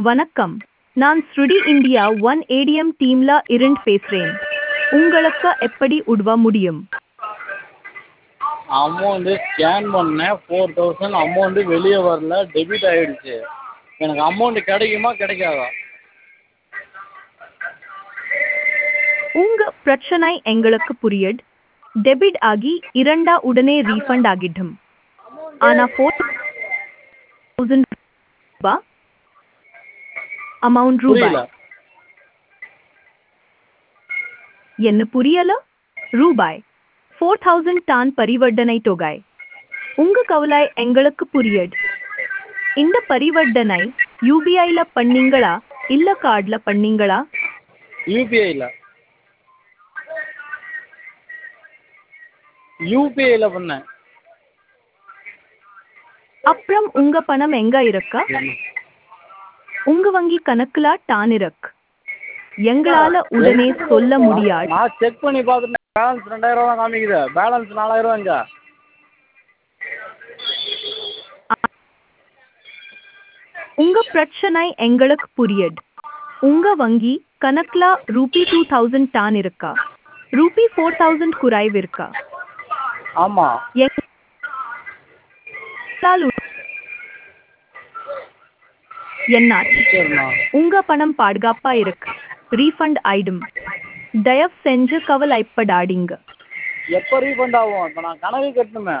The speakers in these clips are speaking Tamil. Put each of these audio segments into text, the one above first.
வணக்கம் நான் ஸ்ருடி இந்தியா ஒன் ஏடிஎம் டீம்ல இருந்து பேசுறேன் உங்களுக்கு எப்படி உதவ முடியும் அமௌண்ட்டு ஸ்கேன் பண்ணேன் ஃபோர் தௌசண்ட் அமௌண்ட்டு வெளியே வரல டெபிட் ஆகிடுச்சு எனக்கு அமௌண்ட்டு கிடைக்குமா கிடைக்காதா உங்க பிரச்சனை எங்களுக்கு புரியுது டெபிட் ஆகி இரண்டா உடனே ரீஃபண்ட் ஆகிடும் ஆனா ஃபோர் தௌசண்ட் ரூபாய் அமௌண்ட் புரியல ரூபாய் என்ன புரியல ரூபாய் ஃபோர் தௌசண்ட் டான் பரிவர்த்தனை தொகை உங்க கவலை எங்களுக்கு புரியுது இந்த பரிவர்த்தனை யூபிஐல பண்ணீங்களா இல்ல கார்டுல பண்ணீங்களா யூபிஐயில் யூபிஐயில் பண்ணேன் அப்புறம் உங்க பணம் எங்க இருக்கா உங்க வங்கி கணக்குல டான் இருக்கு எங்களால உடனே சொல்ல முடியாது நான் செக் பண்ணி பார்த்துட்டேன் பேலன்ஸ் ரெண்டாயிரம் தான் காமிக்குது பேலன்ஸ் நாலாயிரம் இங்கே உங்க பிரச்சனை எங்களுக்கு புரியுது உங்க வங்கி கணக்குல ரூபி டூ தௌசண்ட் டான் இருக்கா ரூபி ஃபோர் தௌசண்ட் குறைவு இருக்கா ஆமாம் எங்களால் உ- என்னாச்சு சரிண்ணா உங்க பணம் பாதுகாப்பா இருக்கு ரீஃபண்ட் ஆயிடும் தயவு செஞ்சு கவலைப்படாதீங்க எப்போ ரீஃபண்ட் ஆகும் இப்போ நான் கணக்கு கட்டணுமே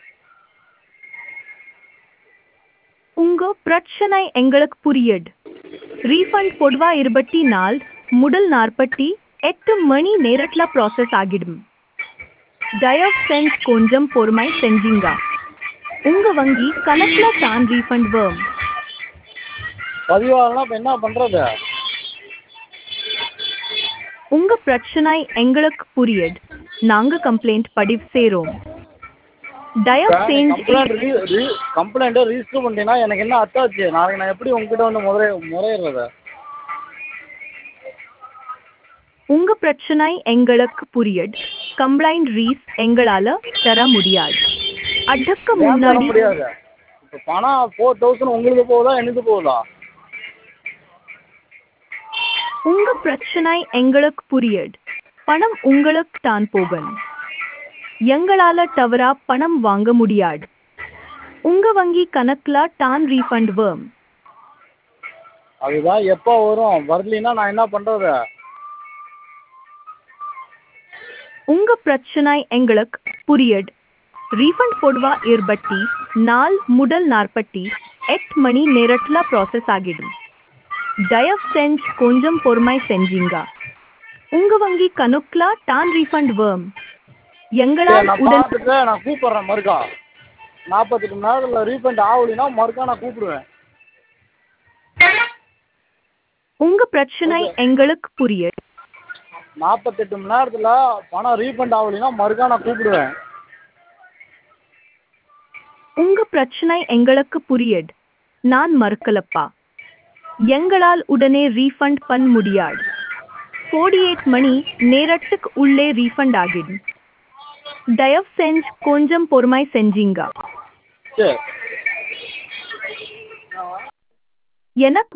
உங்க பிரச்சனை எங்களுக்கு புரியுது ரீஃபண்ட் பொதுவா இருபத்தி நாள் முதல் நாற்பத்தி எட்டு மணி நேரத்துல ப்ராசஸ் ஆகிடும் தயவு செஞ்சு கொஞ்சம் பொறுமை செஞ்சீங்க உங்க வங்கி கணக்குல தான் ரீஃபண்ட் வரும் பதிவாகலாம் இப்போ என்ன பண்ணுறது உங்க பிரச்சனை எங்களுக்கு புரியுது நாங்க கம்ப்ளைண்ட் பதிவு செய்றோம் தயவு செஞ்சு கம்ப்ளைண்ட் ரீ ரீ கம்ப்ளைண்ட்டை ரிஜிஸ்டர் பண்ணிட்டீங்கன்னா எனக்கு என்ன அத்தாச்சு நாளைக்கு நான் எப்படி உங்ககிட்ட வந்து முறை முறையிடுறது உங்க பிரச்சனை எங்களுக்கு புரியுது கம்ப்ளைண்ட் ரீஸ் எங்களால தர முடியாது அதுக்கு ஏன் தர முன்னாடி முடியாது இப்போ பணம் ஃபோர் தௌசண்ட் உங்களுக்கு போகுதா எனக்கு போகுதா உங்க பிரச்சனை எங்களுக்கு புரியுது பணம் உங்களுக்கு தான் போகணும் எங்களால தவறா பணம் வாங்க முடியாது உங்க வங்கி கணக்குல தான் ரீஃபண்ட் வரும் அதுதான் எப்போ வரும் வரலைன்னா நான் என்ன பண்ணுறது உங்க பிரச்சனை எங்களுக்கு புரியுது ரீஃபண்ட் பொதுவா இருபத்தி நாள் முதல் நாற்பத்தி எட்டு மணி நேரத்துல ப்ராசஸ் ஆகிடும் தயவு செஞ்சு கொஞ்சம் பொறுமை செஞ்சீங்க உங்க வங்கி கணக்குல தான் ரீஃபண்ட் வரும் எங்களால் நான் உடன் பார்த்துட்டு நான் கூப்பிட்றேன் மறுக்கா நாற்பத்தெட்டு மணி நேரத்தில் ரீஃபண்ட் ஆகலைன்னா மறுக்கா நான் கூப்பிடுவேன் உங்க பிரச்சனை எங்களுக்கு புரியுது நாற்பத்தெட்டு மணி நேரத்தில் பணம் ரீஃபண்ட் ஆகலைன்னா மறுக்கா நான் கூப்பிடுவேன் உங்க பிரச்சனை எங்களுக்கு புரியுது நான் மறுக்கலப்பா எங்களால் உடனே ரீஃபண்ட் பண்ண முடியாது 48 மணி நேரத்துக்கு உள்ளே ரீஃபண்ட் ஆகிடும் தயவு செஞ்சு கொஞ்சம் பொறுமை செஞ்சீங்க சரி எனக்கு